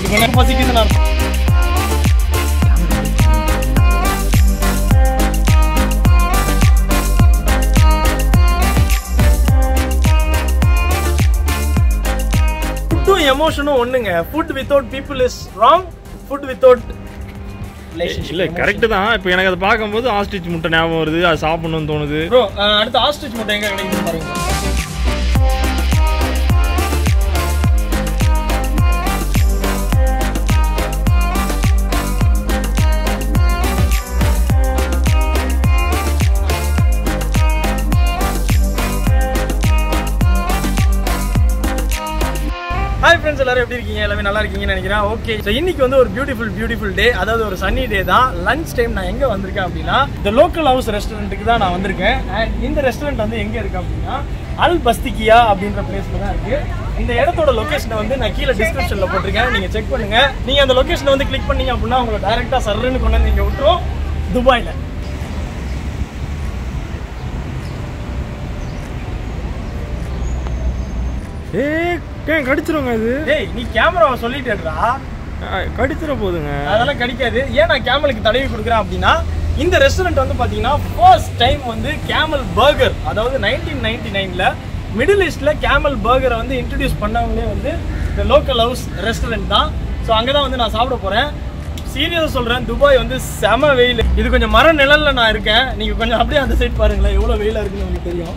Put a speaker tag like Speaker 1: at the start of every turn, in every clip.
Speaker 1: இப்போ எனக்கு பசிக்குதுன்னு அர்த்தம் ஃபுட்டும் எமோஷனும் ஒண்ணுங்க food without people is wrong food without
Speaker 2: இல்ல கரெக்ட் தான் இப்போ எனக்கு அதை பார்க்கும்போது ஆஸ்ட்ரிச் முட்டை ஞாபகம் வருது அது சாப்பிடணும்னு தோணுது
Speaker 1: ப்ரோ அடுத்து ஆஸ்ட்ரிச் முட்டை எங்க கிடைக்குது பாருங்க ஹாய் ஃப்ரெண்ட்ஸ் எல்லாரும் எப்படி இருக்கீங்க எல்லாமே நல்லா இருக்கீங்கன்னு நினைக்கிறேன் ஓகே ஸோ இன்னைக்கு வந்து ஒரு பியூட்டிஃபுல் பியூட்டிஃபுல் டே அதாவது ஒரு சன்னி டே தான் லஞ்ச் டைம் நான் எங்கே வந்திருக்கேன் அப்படின்னா இந்த லோக்கல் ஹவுஸ் ரெஸ்டாரண்ட்டுக்கு தான் நான் வந்திருக்கேன் அண்ட் இந்த ரெஸ்டாரண்ட் வந்து எங்கே இருக்கு அப்படின்னா அல் பஸ்திகியா அப்படின்ற பிளேஸ்ல தான் இருக்கு இந்த இடத்தோட லொகேஷனை வந்து நான் கீழே டிஸ்கிரிப்ஷன்ல போட்டிருக்கேன் நீங்க செக் பண்ணுங்க நீங்க அந்த லொகேஷனை வந்து கிளிக் பண்ணீங்க அப்படின்னா உங்களை டைரக்டா சர்ன்னு கொண்டு வந்து இங்க விட்டுரும் துபாயில
Speaker 2: ஏ ஏன் கடிச்சிருங்க அது
Speaker 1: டேய் நீ கேமராவை சொல்லிட்டேடா
Speaker 2: ஆ, கடிச்சிட போகுதுங்க
Speaker 1: அதெல்லாம் கிடைக்காது ஏன் நான் கேமலுக்கு தடவி கொடுக்குறேன் அப்படின்னா இந்த ரெஸ்டாரண்ட் வந்து பார்த்தீங்கன்னா ஃபர்ஸ்ட் டைம் வந்து கேமல் பர்கர் அதாவது நைன்டீன் நைன்டி நைனில் மிடில் ஈஸ்டில் கேமல் பர்கரை வந்து இன்ட்ரடியூஸ் பண்ணவங்களே வந்து இந்த லோக்கல் ஹவுஸ் ரெஸ்டாரண்ட் தான் ஸோ அங்கே தான் வந்து நான் சாப்பிட போகிறேன் சீரியஸாக சொல்கிறேன் துபாய் வந்து செம வெயில் இது கொஞ்சம் மர நிழல்ல நான் இருக்கேன் நீங்கள் கொஞ்சம் அப்படியே அந்த சைட் பாருங்களேன் எவ்வளோ வெயிலாக இருக்குன்னு உங்களுக்கு தெரியும்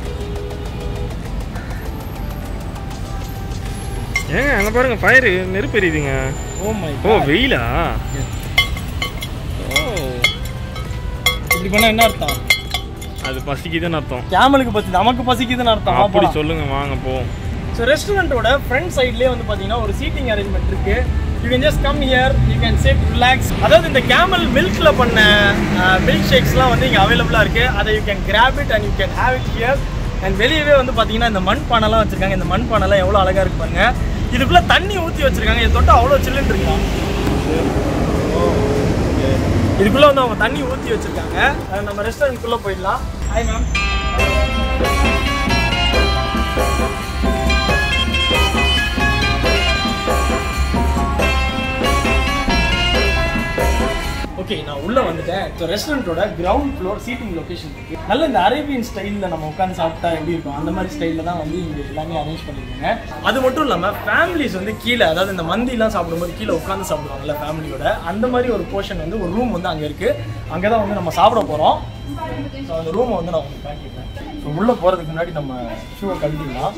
Speaker 2: ஏங்க அங்க பாருங்க ஃபயர் நெருப்பு எரியுதுங்க
Speaker 1: ஓ மை
Speaker 2: ஓ வெயிலா ஓ
Speaker 1: இப்படி பண்ணால் என்ன அர்த்தம்
Speaker 2: அது பசிக்குதுன்னு அர்த்தம்
Speaker 1: கேமலுக்கு பற்றி நமக்கு பசிக்குதுன்னு அர்த்தம் வா
Speaker 2: அப்படி
Speaker 1: போலாம்.
Speaker 2: சொல்லுங்க வாங்க போ
Speaker 1: ஸோ ரெஸ்டாரண்ட்டோட ஃப்ரண்ட் சைட்லேயே வந்து பார்த்தீங்கன்னா ஒரு சீட்டிங் அரேஞ்ச்மெண்ட் இருக்கு you can just come here you can sit relax அதாவது இந்த கேமல் மில்க்ல பண்ண மில்க் ஷேக்ஸ்லாம் வந்து இங்கே அவைலபிளாக இருக்கு அதை you can grab it and you can have it here and வெளியவே வந்து பார்த்தீங்கன்னா இந்த மண் பானைலாம் வச்சிருக்காங்க இந்த மண் பானைலாம் எவ்வளோ அழகா இருக்கு பாருங்க இதுக்குள்ள தண்ணி ஊற்றி வச்சிருக்காங்க இது தொட்டு அவ்வளோ சில்லுன்னு இருக்கலாம் இதுக்குள்ள வந்து அவங்க தண்ணி ஊற்றி வச்சிருக்காங்க அஹ் நம்ம ரெஸ்டாரண்ட்குள்ள போயிடலாம் ஹாய் மேம் ஓகே நான் உள்ள வந்துட்டேன் ஸோ ரெஸ்டாரண்ட்டோட கிரவுண்ட் ஃப்ளோர் சீட்டிங் லொகேஷன் இருக்கு நல்ல இந்த அரேபியன் ஸ்டைலில் நம்ம உட்காந்து சாப்பிட்டா எப்படி இருக்கும் அந்த மாதிரி ஸ்டைலில் தான் வந்து இங்கே எல்லாமே அரேஞ்ச் பண்ணிருக்காங்க அது மட்டும் இல்லாமல் ஃபேமிலிஸ் வந்து கீழே அதாவது இந்த மந்திலாம் சாப்பிடும்போது கீழே உட்காந்து சாப்பிடுவாங்கல்ல ஃபேமிலியோட அந்த மாதிரி ஒரு போர்ஷன் வந்து ஒரு ரூம் வந்து அங்கே இருக்கு அங்கே தான் வந்து நம்ம சாப்பிட போகிறோம் ஸோ அந்த ரூமை வந்து நான் உங்களுக்கு காட்டிடுறேன் ஸோ உள்ளே போகிறதுக்கு முன்னாடி நம்ம ஷூவை கழட்டிடலாம்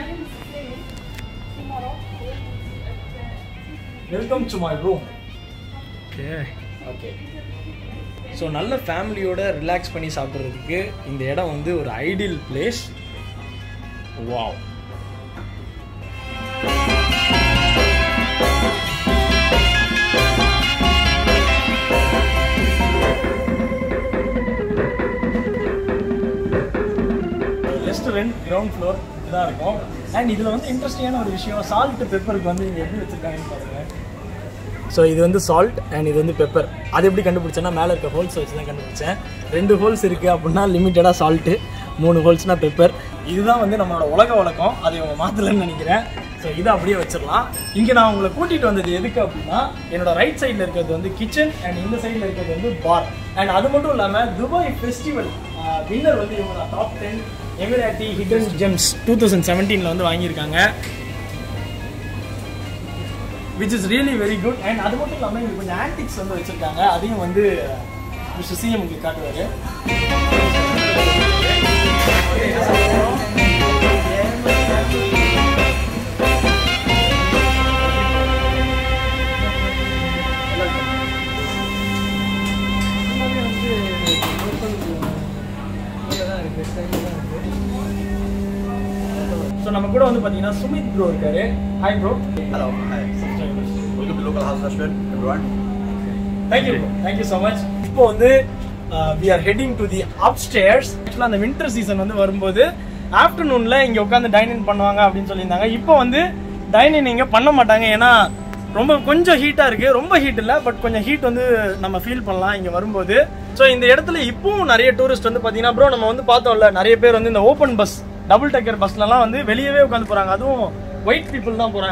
Speaker 1: welcome to my room
Speaker 2: okay
Speaker 1: okay so நல்ல ஃபேமிலியோட ரிலாக்ஸ் பண்ணி சாப்பிட்றதுக்கு இந்த இடம் வந்து ஒரு ideal place wow restaurant ground floor இதுதான் இருக்கும் அண்ட் இதில் வந்து இன்ட்ரெஸ்டிங்கான ஒரு விஷயம் சால்ட் பெப்பருக்கு வந்து இங்கே எப்படி வச்சுருக்காங்கன்னு பாருங்கள் ஸோ இது வந்து சால்ட் அண்ட் இது வந்து பெப்பர் அது எப்படி கண்டுபிடிச்சேன்னா மேலே இருக்க ஹோல்ஸ் வச்சு தான் கண்டுபிடிச்சேன் ரெண்டு ஹோல்ஸ் இருக்குது அப்படின்னா லிமிட்டடாக சால்ட்டு மூணு ஹோல்ஸ்னால் பெப்பர் இதுதான் வந்து நம்மளோட உலக வழக்கம் அதை இவங்க மாற்றலன்னு நினைக்கிறேன் ஸோ இதை அப்படியே வச்சிடலாம் இங்கே நான் உங்களை கூட்டிகிட்டு வந்தது எதுக்கு அப்படின்னா என்னோட ரைட் சைடில் இருக்கிறது வந்து கிச்சன் அண்ட் இந்த சைடில் இருக்கிறது வந்து பார் அண்ட் அது மட்டும் இல்லாமல் துபாய் ஃபெஸ்டிவல் வின்னர் வந்து இவங்க top ten Emirati hidden gems two thousand செவன்டீனில் வந்து வாங்கியிருக்காங்க which is really very good and அது மட்டும் இல்லாமல் இங்கே கொஞ்சம் ஆன்டிக்ஸ் வந்து வச்சுருக்காங்க அதையும் வந்து மிஸ்டர் சிஎம் உங்களுக்கு காட்டுவார் ஸோ நம்ம கூட வந்து பார்த்தீங்கன்னா சுமித் ப்ரோ இருக்காரு hi bro
Speaker 3: Hello. Hi. Welcome to Local House Restaurant, everyone.
Speaker 1: Thank you thank you so much இப்போ வந்து we are heading to the upstairs ஆக்சுவலாக அந்த வின்டர் சீசன் வந்து வரும்போது ஆஃப்டர்நூனில் இங்கே உட்காந்து டைனிங் பண்ணுவாங்க அப்படின்னு சொல்லியிருந்தாங்க இப்போ வந்து டைனிங் இங்கே பண்ண மாட்டாங்க ஏன்னா ரொம்ப கொஞ்சம் ஹீட்டாக இருக்குது ரொம்ப ஹீட் இல்லை பட் கொஞ்சம் ஹீட் வந்து நம்ம ஃபீல் பண்ணலாம் இங்கே வரும்போது ஸோ இந்த இடத்துல இப்பவும் நிறைய டூரிஸ்ட் வந்து பார்த்தீங்கன்னா ப்ரோ நம்ம வந்து பார்த்தோம்ல நிறைய பேர் வந்து இந்த ஓப்பன் பஸ் டபுள் டக்கர் பஸ்லலாம் வந்து வெளியவே உட்காந்து போகிறாங்க அதுவும் ஒயிட் பீப்புள் தான் போகிறாங்க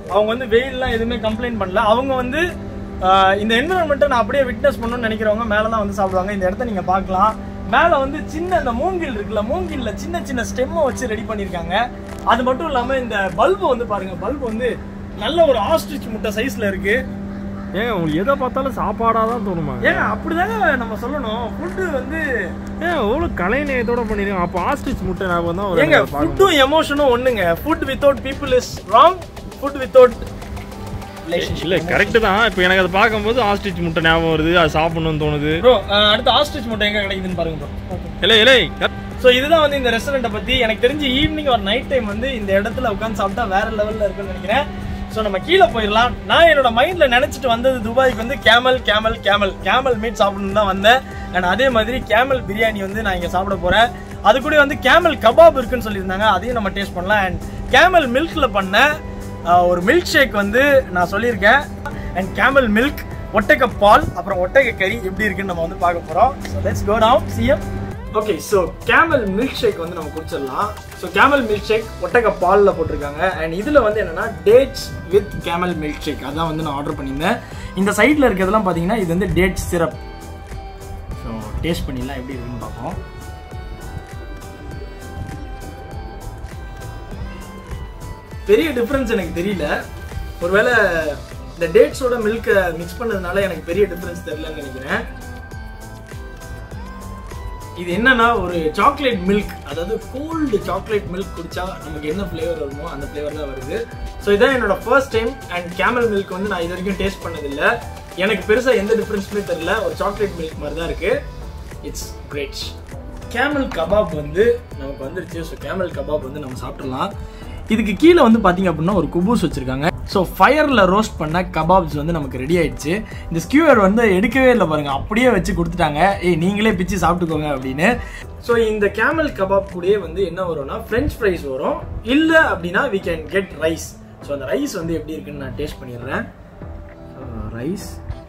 Speaker 1: அவங்க வந்து வெயில்லாம் எதுவுமே கம்ப்ளைண்ட் பண்ணல அவங்க வந்து ஆஹ், இந்த என்விரான்மெண்ட்டை நான் அப்படியே விட்னஸ் பண்ணணும்னு நினைக்கிறவங்க மேலே தான் வந்து சாப்பிடுவாங்க இந்த இடத்த நீங்கள் பார்க்கலாம் மேலே வந்து சின்ன இந்த மூங்கில் இருக்குல்ல மூங்கில்ல சின்ன சின்ன ஸ்டெம்மை வச்சு ரெடி பண்ணியிருக்காங்க அது மட்டும் இல்லாமல் இந்த பல்பு வந்து பாருங்க பல்பு வந்து நல்ல ஒரு ஆஸ்ட்ரிச் முட்டை சைஸில் இருக்கு
Speaker 2: ஏங்க உங்களுக்கு எதை பார்த்தாலும் சாப்பாடாக தான் தோணுமா
Speaker 1: ஏங்க அப்படிதாங்க நம்ம சொல்லணும் ஃபுட்டு வந்து
Speaker 2: ஏன் எவ்வளோ கலைநயத்தோட பண்ணிருக்காங்க அப்போ ஆஸ்ட்ரிச் முட்டை ஞாபகம் தான் ஒரு
Speaker 1: ஏங்க
Speaker 2: எனக்கு பார்க்கும்
Speaker 1: ஃபுட்டும் எமோஷனும் ஒண்ணுங்க food without people is wrong food without
Speaker 2: இல்ல கரெக்ட் தான் இப்போ எனக்கு அதை பார்க்கும்போது ஆஸ்ட்ரிச் முட்டை ஞாபகம் வருது அது சாப்பிடணும்னு தோணுது
Speaker 1: ப்ரோ அடுத்து ஆஸ்ட்ரிச் முட்டை எங்க கிடைக்குதுன்னு பாருங்க ப்ரோ
Speaker 2: இல்லை இல்லை
Speaker 1: ஸோ இதுதான் வந்து இந்த ரெஸ்டாரண்ட்டை பத்தி எனக்கு தெரிஞ்சு ஈவினிங் ஒரு நைட் டைம் வந்து இந்த இடத்துல உட்காந்து சாப்பிட்டா வேற லெவல்ல இருக்குன்னு நினைக்கிறேன் ஸோ நம்ம கீழே போயிடலாம் நான் என்னோட மைண்ட்ல நினைச்சிட்டு வந்தது துபாய்க்கு வந்து camel camel camel camel meat சாப்பிடணும்னு தான் வந்தேன் அண்ட் அதே மாதிரி கேமல் பிரியாணி வந்து நான் இங்க சாப்பிட போறேன் அது கூட வந்து கேமல் கபாப் இருக்குன்னு சொல்லியிருந்தாங்க அதையும் நம்ம டேஸ்ட் பண்ணலாம் அண்ட் கேமல் மில்க்ல பண்ண ஆஹ், ஒரு மில்க் ஷேக் வந்து நான் சொல்லியிருக்கேன் அண்ட் கேமல் மில்க் ஒட்டக பால் அப்புறம் ஒட்டக கறி எப்படி இருக்குன்னு நம்ம வந்து பார்க்க போறோம் so let's go down CM okay so camel milkshake வந்து நம்ம குடிச்சிடலாம் ஸோ கேமல் மில்க் ஷேக் ஒட்டக பாலில் போட்டிருக்காங்க அண்ட் இதில் வந்து என்னன்னா dates with camel milkshake அதான் வந்து நான் ஆர்டர் பண்ணியிருந்தேன் இந்த சைடில் இருக்கிறதெல்லாம் பார்த்தீங்கன்னா இது வந்து டேட் சிரப் ஸோ டேஸ்ட் பண்ணிடலாம் எப்படி இருக்குன்னு பார்ப்போம் பெரிய டிஃப்ரென்ஸ் எனக்கு தெரியல ஒருவேளை இந்த டேட்ஸோட மில்கை மிக்ஸ் பண்ணதுனால எனக்கு பெரிய டிஃப்ரென்ஸ் தெரியலன்னு நினைக்கிறேன் இது என்னன்னா ஒரு சாக்லேட் மில்க் அதாவது கோல்டு சாக்லேட் மில்க் குடிச்சா நமக்கு என்ன ஃப்ளேவர் வருமோ அந்த ஃப்ளேவர் தான் வருது ஸோ இதான் என்னோட first time and camel milk வந்து நான் இது வரைக்கும் டேஸ்ட் பண்ணதில்லை எனக்கு பெருசாக எந்த டிஃப்ரென்ஸுமே தெரியல ஒரு சாக்லேட் மில்க் மாதிரி தான் இருக்கு இட்ஸ் கிரேட் கேமல் கபாப் வந்து நமக்கு வந்துருச்சு ஸோ கேமல் கபாப் வந்து நம்ம சாப்பிட்றலாம் இதுக்கு கீழே வந்து பார்த்தீங்க அப்படின்னா ஒரு குபூஸ் வச்சிருக்காங்க ஸோ ஃபயரில் ரோஸ்ட் பண்ண கபாப்ஸ் வந்து நமக்கு ரெடி ஆயிடுச்சு இந்த ஸ்கியூவர் வந்து எடுக்கவே இல்லை பாருங்க அப்படியே வச்சு கொடுத்துட்டாங்க ஏய் நீங்களே பிச்சு சாப்பிட்டுக்கோங்க அப்படின்னு ஸோ இந்த கேமல் கபாப் கூடயே வந்து என்ன வரும்னா ஃப்ரெஞ்ச் ஃப்ரைஸ் வரும் இல்லை அப்படின்னா we can get rice so அந்த ரைஸ் வந்து எப்படி இருக்குன்னு நான் டேஸ்ட் பண்ணிடுறேன் ரைஸ்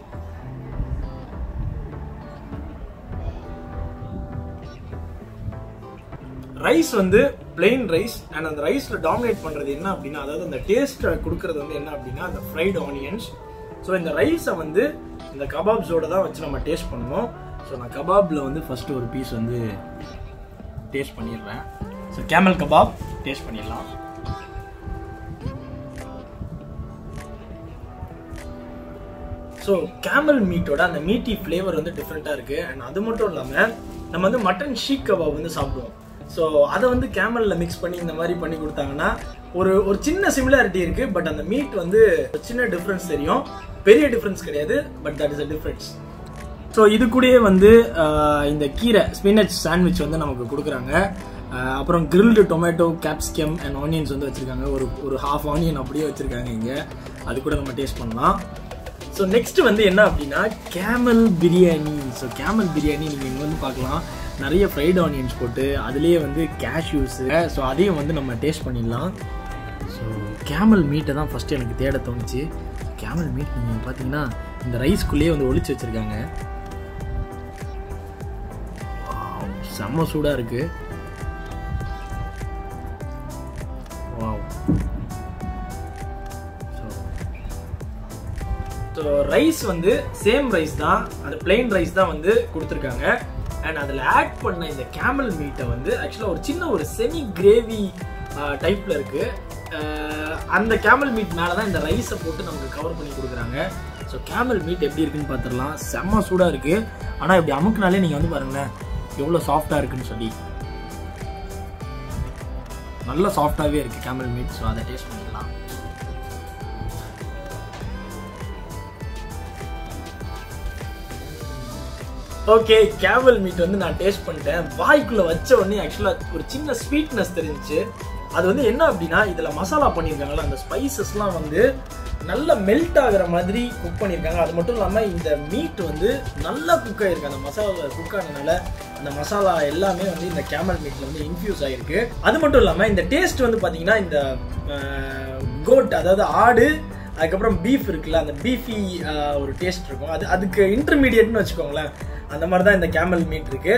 Speaker 1: ரைஸ் வந்து பிளெயின் ரைஸ் அண்ட் அந்த ரைஸ்ல டாமினேட் பண்றது என்ன அப்படின்னா அதாவது அந்த டேஸ்ட் கொடுக்கறது வந்து என்ன அப்படின்னா அந்த ஃப்ரைட் ஆனியன்ஸ் ஸோ இந்த ரைஸை வந்து இந்த கபாப்ஸோட தான் வச்சு நம்ம டேஸ்ட் பண்ணுவோம் ஸோ நான் கபாப்ல வந்து ஃபர்ஸ்ட் ஒரு பீஸ் வந்து டேஸ்ட் பண்ணிடுறேன் ஸோ கேமல் கபாப் டேஸ்ட் பண்ணிடலாம் ஸோ கேமல் மீட்டோட அந்த மீட்டி ஃப்ளேவர் வந்து டிஃப்ரெண்ட்டாக இருக்கு அண்ட் அது மட்டும் இல்லாமல் நம்ம வந்து மட்டன் ஷீக் கபாப் வந்து சாப்பிடுவோம் ஸோ அதை வந்து கேமலில் மிக்ஸ் பண்ணி இந்த மாதிரி பண்ணி கொடுத்தாங்கன்னா ஒரு ஒரு சின்ன சிமிலாரிட்டி இருக்கு பட் அந்த மீட் வந்து ஒரு சின்ன டிஃப்ரென்ஸ் தெரியும் பெரிய டிஃப்ரென்ஸ் கிடையாது but that is a difference so இது கூடயே வந்து ஆஹ், இந்த கீரை ஸ்பினச் சாண்ட்விச் வந்து நமக்கு கொடுக்குறாங்க ஆஹ், அப்புறம் grilled tomato capsicum and onions வந்து வச்சுருக்காங்க ஒரு ஒரு ஹாஃப் ஆனியன் அப்படியே வச்சுருக்காங்க இங்கே அது கூட நம்ம டேஸ்ட் பண்ணலாம் ஸோ நெக்ஸ்ட் வந்து என்ன அப்படின்னா camel biryani so camel biryani நீங்கள் இங்கே வந்து பார்க்கலாம் நிறைய ஃப்ரைட் ஆனியன்ஸ் போட்டு அதுலேயே வந்து கேஷ்யூஸு ஸோ அதையும் வந்து நம்ம டேஸ்ட் பண்ணிடலாம் ஸோ கேமல் மீட்டை தான் ஃபஸ்ட்டு எனக்கு தேட தோணுச்சு கேமல் மீட் நீங்கள் பார்த்தீங்கன்னா இந்த ரைஸ்க்குள்ளேயே வந்து ஒளிச்சு வச்சுருக்காங்க செம்ம சூடாக இருக்குது வாவ் ஸோ ரைஸ் வந்து சேம் ரைஸ் தான் அந்த பிளெயின் ரைஸ் தான் வந்து கொடுத்துருக்காங்க அண்ட் அதில் ஆட் பண்ண இந்த கேமல் மீட்டை வந்து ஆக்சுவலாக ஒரு சின்ன ஒரு செமி கிரேவி டைப்பில் இருக்குது அந்த கேமல் மீட் மேலே தான் இந்த ரைஸை போட்டு நமக்கு கவர் பண்ணி கொடுக்குறாங்க ஸோ கேமல் மீட் எப்படி இருக்குன்னு பார்த்துடலாம் செம்ம சூடாக இருக்குது ஆனால் இப்படி அமுக்குனாலே நீங்கள் வந்து பாருங்களேன் எவ்வளோ சாஃப்டாக இருக்குன்னு சொல்லி நல்ல சாஃப்டாகவே இருக்குது கேமல் மீட் ஸோ அதை டேஸ்ட் பண்ணிக்கலாம் ஓகே கேவல் மீட் வந்து நான் டேஸ்ட் பண்ணிட்டேன் வாய்க்குள்ள வச்ச உடனே ஆக்சுவலா ஒரு சின்ன ஸ்வீட்னஸ் தெரிஞ்சுச்சு அது வந்து என்ன அப்படின்னா இதுல மசாலா பண்ணியிருக்காங்கல்ல அந்த ஸ்பைசஸ்லாம் வந்து நல்லா மெல்ட் ஆகுற மாதிரி குக் பண்ணியிருக்காங்க அது மட்டும் இல்லாமல் இந்த மீட் வந்து நல்லா குக் ஆயிருக்கு அந்த மசாலா குக் ஆனதுனால அந்த மசாலா எல்லாமே வந்து இந்த கேமல் மீட்ல வந்து இன்ஃபியூஸ் ஆயிருக்கு அது மட்டும் இல்லாமல் இந்த டேஸ்ட் வந்து பார்த்தீங்கன்னா இந்த கோட் அதாவது ஆடு அதுக்கப்புறம் பீஃப் இருக்குல்ல அந்த பீஃபி ஒரு டேஸ்ட் இருக்கும் அது அதுக்கு இன்டர்மீடியட்னு வச்சுக்கோங்களேன் அந்த மாதிரி தான் இந்த கேமல் மீட் இருக்கு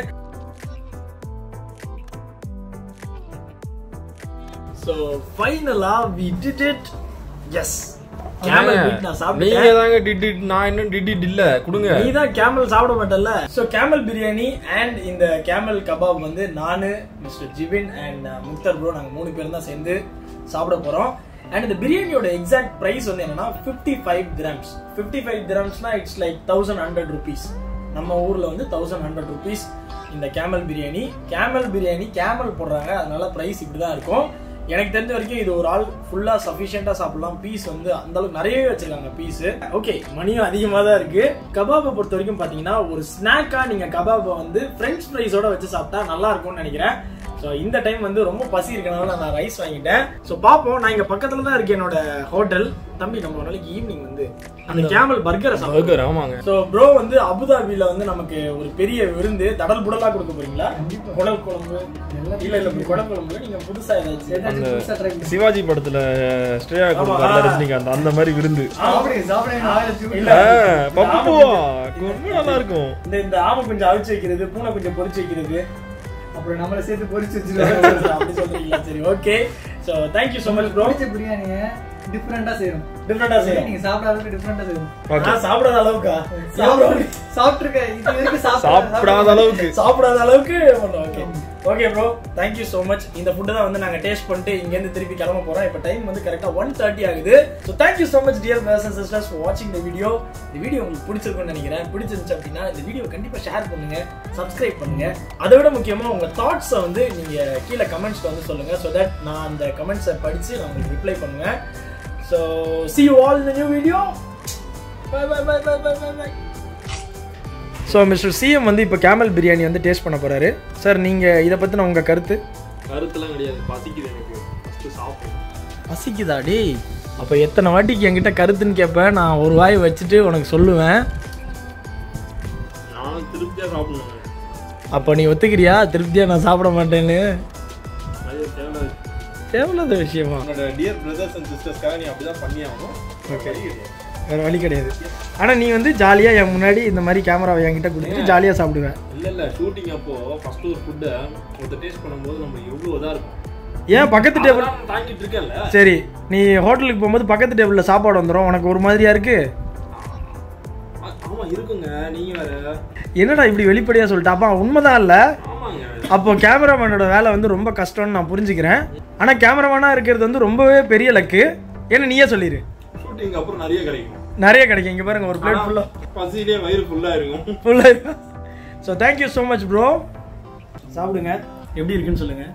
Speaker 1: ஸோ ஃபைனலாக we did it yes camel meat நான் சாப்பிட்டேன்
Speaker 2: நீங்க தாங்க டிட் நான் இன்னும் டிட் இல்ல கொடுங்க
Speaker 1: நீ தான் கேமல் சாப்பிட மாட்டல்ல ஸோ கேமல் பிரியாணி அண்ட் இந்த கேமல் கபாப் வந்து நானு mister Jibin and Mukhtar bro நாங்கள் மூணு பேரும் தான் சேர்ந்து சாப்பிட போறோம் அண்ட் இந்த பிரியாணியோட எக்ஸாக்ட் பிரைஸ் வந்து என்னன்னா fifty five grams fifty five கிராம்ஸ்னா it's like thousand hundred rupees நம்ம ஊர்ல வந்து தௌசண்ட் ஹண்ட்ரட் ருபீஸ் இந்த camel biryani camel biryani camel போடுறாங்க அதனால பிரைஸ் இப்படி தான் இருக்கும் எனக்கு தெரிஞ்ச வரைக்கும் இது ஒரு ஆள் ஃபுல்லா சஃபிஷியண்டா சாப்பிடலாம் பீஸ் வந்து அந்த அளவுக்கு நிறையவே வச்சிருக்காங்க பீஸ் ஓகே மணியும் அதிகமா தான் இருக்கு கபாபை பொறுத்த வரைக்கும் பாத்தீங்கன்னா ஒரு ஸ்நாக்கா நீங்க கபாபை வந்து ஃப்ரெஞ்ச் ஃப்ரைஸோட வச்சு சாப்பிட்டா நல்லா இருக்கும்னு நினைக்கிறேன் ஸோ இந்த டைம் வந்து ரொம்ப பசி இருக்கனால நான் ரைஸ் வாங்கிட்டேன் ஸோ பார்ப்போம் நான் இங்க பக்கத்துல தான் இருக்கு என்னோட ஹோட்டல் தம்பி நம்ம ஒரு நாளைக்கு ஈவினிங் வந்து அந்த கேமல் பர்கரை சாப்பிடுவோம்
Speaker 2: பர்கர் ஆமாங்க
Speaker 1: சோ ப்ரோ வந்து அபுதாபில வந்து நமக்கு ஒரு பெரிய விருந்து தடல் புடலா கொடுக்க போறீங்களா குடல் குழம்பு இல்ல இல்ல குடல் குழம்பு நீங்க புதுசா ஏதாச்சும்
Speaker 2: அந்த சிவாஜி படத்துல ஸ்ரேயா கொடுப்பார்ல ரஜினிகாந்த் அந்த மாதிரி விருந்து
Speaker 1: இல்ல
Speaker 2: ஆ, பப்புவா ரொம்ப நல்லா இருக்கும்
Speaker 1: இந்த இந்த ஆமை கொஞ்சம் அவிச்சு வைக்கிறது பூனை கொஞ்சம் பொரிச்சு வைக்கிறது
Speaker 4: அப்புறம் நம்மளை சேர்த்து பொரிச்சு வச்சிருக்காங்க
Speaker 1: அப்படி சொல்றீங்களா சரி okay so thank you so much bro
Speaker 4: பொரிச்ச பிரியாணியை டிஃப்ரெண்டா செய்யணும்
Speaker 1: டிஃபரெண்டா செய்யும்
Speaker 4: நீங்க சாப்பிடாத டிஃப்ரெண்டா செய்யணும்
Speaker 2: ஓகே
Speaker 1: நான் சாப்பிடாத அளவுக்கா
Speaker 4: சாப்பிட சாப்பிட்டுருக்கேன் இது வரைக்கும்
Speaker 2: சாப்பிடாத அளவுக்கு
Speaker 1: சாப்பிடாத அளவுக்கு பண்ணோம் okay okay bro thank you so much இந்த ஃபுட்டை தான் வந்து நாங்கள் டேஸ்ட் பண்ணிட்டு இங்கேருந்து திருப்பி கிளம்ப போகிறோம் இப்போ டைம் வந்து கரெக்டாக ஒன் தேர்ட்டி ஆகுது so thank you so much dear brothers and sisters for வாட்சிங் இந்த வீடியோ இந்த வீடியோ உங்களுக்கு பிடிச்சிருக்கும்னு நினைக்கிறேன் பிடிச்சிருந்துச்சு அப்படின்னா இந்த வீடியோ கண்டிப்பாக ஷேர் பண்ணுங்க சப்ஸ்கிரைப் பண்ணுங்க அதை விட முக்கியமாக உங்கள் தாட்ஸை வந்து நீங்கள் கீழே கமெண்ட்ஸ்ல வந்து சொல்லுங்கள் ஸோ தட் நான் அந்த கமெண்ட்ஸை படித்து நான் உங்களுக்கு ரிப்ளை பண்ணுவேன் so see you all in the new video bye bye bye bye bye bye bye so mister CM வந்து இப்போ கேமல் பிரியாணி வந்து டேஸ்ட் பண்ண போறாரு சார் நீங்கள் இதை பற்றின உங்கள் கருத்து
Speaker 2: கருத்துலாம் கிடையாது பசிக்குது எனக்கு ஃபர்ஸ்ட் சாப்பிடும்
Speaker 1: பசிக்குதா டேய் அப்போ எத்தனை வாட்டிக்கு என்கிட்ட கருத்துன்னு கேட்பேன் நான் ஒரு வாய் வச்சுட்டு உனக்கு சொல்லுவேன்
Speaker 2: நானும் திருப்தியா சாப்பிடணும்
Speaker 1: அப்போ நீ ஒத்துக்கிறியா திருப்தியாக நான் சாப்பிட மாட்டேன்னு
Speaker 2: அது தேவை
Speaker 1: தேவையில்லாத விஷயமா
Speaker 2: உன்னோட டியர் பிரதர்ஸ் அண்ட் சிஸ்டர்ஸ்க்காக நீ அப்படிதான் பண்ணி ஆகணும்
Speaker 1: ஓகே வேற வழி கிடையாது ஆனால் நீ வந்து ஜாலியாக என் முன்னாடி இந்த மாதிரி கேமராவை என்கிட்ட கொடுத்துட்டு ஜாலியாக சாப்பிடுவேன்
Speaker 2: இல்ல இல்ல ஷூட்டிங் அப்போ ஃபர்ஸ்ட் ஒரு ஃபுட்டை ஒருத்தர் டேஸ்ட் பண்ணும்போது நம்ம எவ்வளவு இதா இருக்கும்
Speaker 1: ஏன் பக்கத்து டேபிள்
Speaker 2: அதெல்லாம் நான் தாங்கிட்டு இருக்கேன்ல
Speaker 1: சரி நீ ஹோட்டலுக்கு போகும்போது பக்கத்து டேபிளில் சாப்பாடு வந்துடும் உனக்கு ஒரு மாதிரியா இருக்கு
Speaker 2: ஆ- ஆமா இருக்குங்க நீங்க வேற
Speaker 1: என்னடா இப்படி வெளிப்படையாக சொல்லிட்டு அப்பா உண்மைதான் இல்லை
Speaker 2: ஆமாங்க
Speaker 1: அப்போ கேமராமேனோட வேலை வந்து ரொம்ப கஷ்டம்னு நான் புரிஞ்சுக்கிறேன் ஆனால் கேமராமேனாக இருக்கிறது வந்து ரொம்பவே பெரிய லக்கு ஏன்னா நீயே சொல்லிடு
Speaker 2: ஷூட்டிங் அப்புறம் நிறைய கிடைக்கும்
Speaker 1: நிறைய கிடைக்கும் இங்கே பாருங்க ஒரு பிளேட்
Speaker 2: ஆனா,
Speaker 1: ஃபுல்லாக
Speaker 2: பசியிலே வயிறு ஃபுல்லா இருக்கும்
Speaker 1: ஃபுல்லாக so thank you so much bro சாப்பிடுங்க எப்படி இருக்குன்னு சொல்லுங்க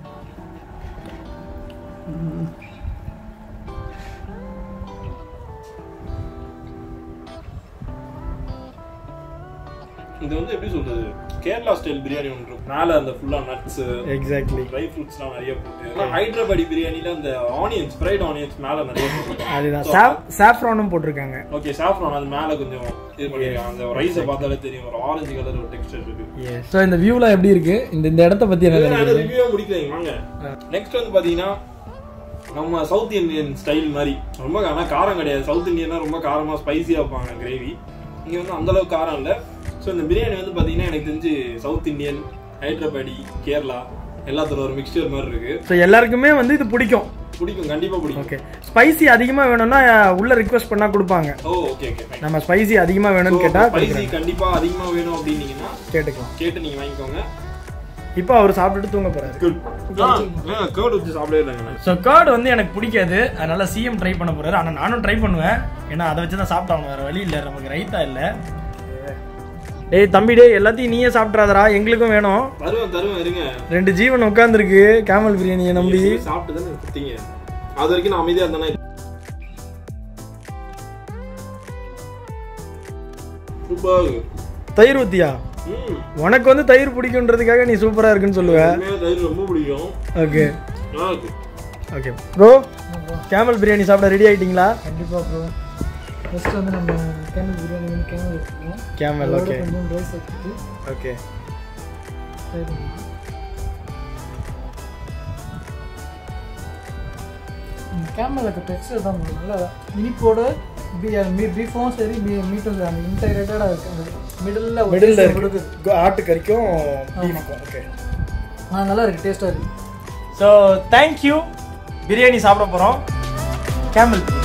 Speaker 2: இது வந்து எப்படி சொல்றது கேரளா ஸ்டைல் பிரியாணி ஒன்று இருக்கும். மேல அந்த ஃபுல்லா நட்ஸ்
Speaker 1: எக்ஸாக்ட்லி
Speaker 2: ட்ரை ஃப்ரூட்ஸ்லாம் நிறைய போட்டு ஹைதராபாடி பிரியாணில அந்த ஆனியன்ஸ் ஃப்ரைட் ஆனியன்ஸ் மேல நிறைய போட்டு
Speaker 1: அதுதான் சாப் சாஃப்ரானும் போட்டிருக்காங்க
Speaker 2: ஓகே சாஃப்ரான் அது மேல கொஞ்சம் இது பண்ணிருக்காங்க அந்த ரைஸை பார்த்தாலே தெரியும் ஒரு ஆரஞ்சு கலர் ஒரு டெக்ஸ்டர் இருக்கு
Speaker 1: ஸோ இந்த வியூலாம் எப்படி இருக்கு இந்த இந்த இடத்த பற்றி என்ன நினைக்கிறீங்க
Speaker 2: ரிவ்யூ முடிக்கலைங்க வாங்க நெக்ஸ்ட் வந்து பாத்தீங்கன்னா நம்ம சவுத் இந்தியன் ஸ்டைல் மாதிரி ரொம்ப ஆனா காரம் கிடையாது சவுத் இந்தியன்னா ரொம்ப காரமா ஸ்பைசியா வைப்பாங்க கிரேவி இங்க வந்து அந்த அளவுக்கு காரம் இல்ல ஸோ இந்த பிரியாணி வந்து பாத்தீங்கன்னா எனக்கு தெரிஞ்சு சவுத் இந்தியன் ஹைதராபாடி கேரளா எல்லாத்தோட ஒரு மிக்சர் மாதிரி இருக்கு
Speaker 1: ஸோ எல்லாருக்குமே வந்து இது பிடிக்கும்
Speaker 2: பிடிக்கும் கண்டிப்பா பிடிக்கும்
Speaker 1: ஓகே ஸ்பைசி அதிகமாக வேணும்னா உள்ள ரிக்வெஸ்ட் பண்ணால் கொடுப்பாங்க
Speaker 2: ஓ ஓகே ஓகே
Speaker 1: நம்ம ஸ்பைசி அதிகமாக வேணும்னு கேட்டால்
Speaker 2: ஸ்பைசி கண்டிப்பா அதிகமா வேணும் அப்படின்னீங்கன்னா
Speaker 1: கேட்டுக்கலாம்
Speaker 2: கேட்டு நீங்க வாங்கிக்கோங்க
Speaker 1: இப்போ அவர் சாப்பிட்டுட்டு தூங்க போறாரு
Speaker 2: கேர்டு வச்சு சாப்பிடவே இல்லைங்க
Speaker 1: ஸோ கர்டு வந்து எனக்கு பிடிக்காது அதனால சிஎம் ட்ரை பண்ண போறாரு ஆனால் நானும் ட்ரை பண்ணுவேன் ஏன்னா அதை வச்சு தான் சாப்பிட்டாங்க வேற வழி இல்லை நமக்கு ரைத்தா இல்லை டேய் தம்பி டேய் எல்லாத்தையும் நீயே சாப்பிட்றாதடா எங்களுக்கும் வேணும்
Speaker 2: தருவேன் தருவேன் இருங்க
Speaker 1: ரெண்டு ஜீவன் உட்காந்துருக்கு கேமல் பிரியாணியை நம்பி
Speaker 2: நீங்க சாப்பிட்டு தானே கொடுத்தீங்க அது வரைக்கும் நான் அமைதியா இருந்தேனா சூப்பர்
Speaker 1: தயிர் ஊத்தியா
Speaker 2: ம்
Speaker 1: உனக்கு வந்து தயிர் பிடிக்குன்றதுக்காக நீ சூப்பரா இருக்குன்னு சொல்லுவ
Speaker 2: உண்மையா தயிர் ரொம்ப பிடிக்கும்
Speaker 1: ஓகே
Speaker 2: நல்லா இருக்கு
Speaker 1: ஓகே ப்ரோ கேமல் பிரியாணி சாப்பிட ரெடி ஆயிட்டீங்களா
Speaker 4: கண்டிப்பா ப்ரோ ஃபர்ஸ்ட் வந்து நம்ம கேமல் பிரியாணி வந்து கேமல் எடுத்துக்கணும்
Speaker 1: கேமல்
Speaker 4: அதோட
Speaker 1: ஓகே
Speaker 4: கொஞ்சம் ரைஸ் எடுத்துட்டு
Speaker 1: ஓகே
Speaker 4: try பண்ணணும். இந்த கேமலுக்கு டெக்ஸ்டர் தான் நல்லா இனிப்போட பீஃபும் சரி மீட்டும் சரி அந்த இன்டகிரேட்டடாக இருக்கு அந்த மிடில்
Speaker 1: மிடில் இருக்கு ஆட்டு கறிக்கும் பீஃப்க்கும் ஓகே
Speaker 4: ஆ நல்லா இருக்கு டேஸ்ட்டாக இருக்கு
Speaker 1: ஸோ தேங்க்யூ பிரியாணி சாப்பிட போகிறோம் கேமல்